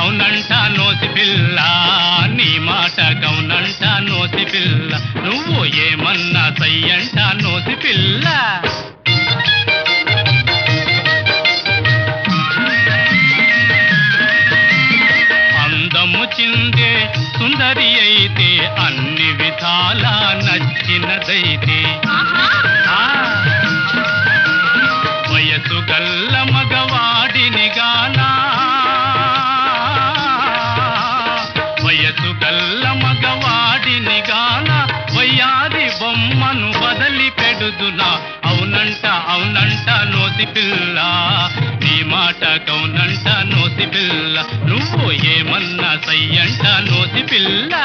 అవునంట నోసి పిల్ల నీ మాట గౌనంట నోసి పిల్ల నువ్వు ఏమన్నా సయ్యంట నోసి పిల్ల అందము చిందే సుందరి అయితే అన్ని విధాలా నచ్చినదైతే ఆ వయసు గల్ల మగవాడిని గానా వయసు గల్ల మగవాడిని గాన వయ్యారి బొమ్మను బదలి పెడుదునా అవునంట అవునంట నోసి పిల్ల నీ మాట కౌనంట నోసి పిల్ల నువ్వు ఏమన్నా సయ్యంట నోసి పిల్ల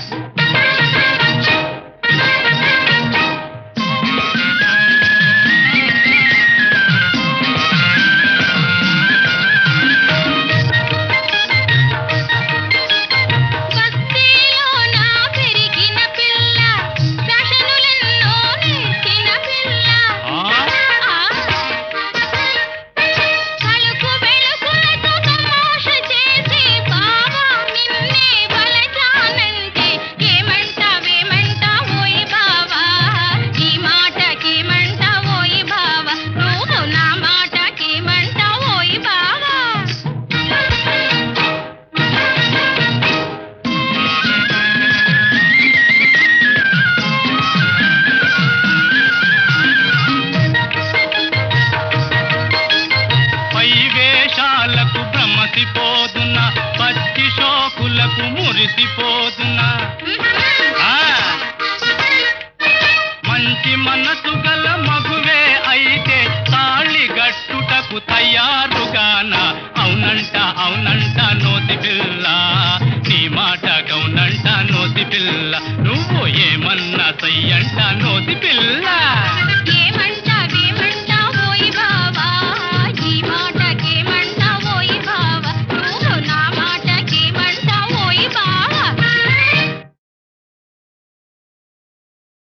బస్తీలోన పెరిగిన పిల్ల ఫ్యాషనులెన్నో నేర్చిన పిల్ల ఆ? కలుపు వెలుగులతో తమాష చేసి బావా నిన్నే బలచానంటే ఏమంటావేమంటావోయ్ బావా ఈ మాటకేమంటావోయ్ బావా నువ్వు నా మాటకేమంటావోయ్ బావా పై వేషాలకు భ్రమసిపోదున పచ్చి షోకులకు మురిసిపోదునా ఆ మంచి మనసు గల మగువే అయితే తాళి గట్టుటకు తయారుగాన అవునంట అవునంట నోతి పిల్ల నీ మాట గౌనంట నోతి పిల్ల నువ్వు ఏమన్నా సయ్యంట నోతి పిల్ల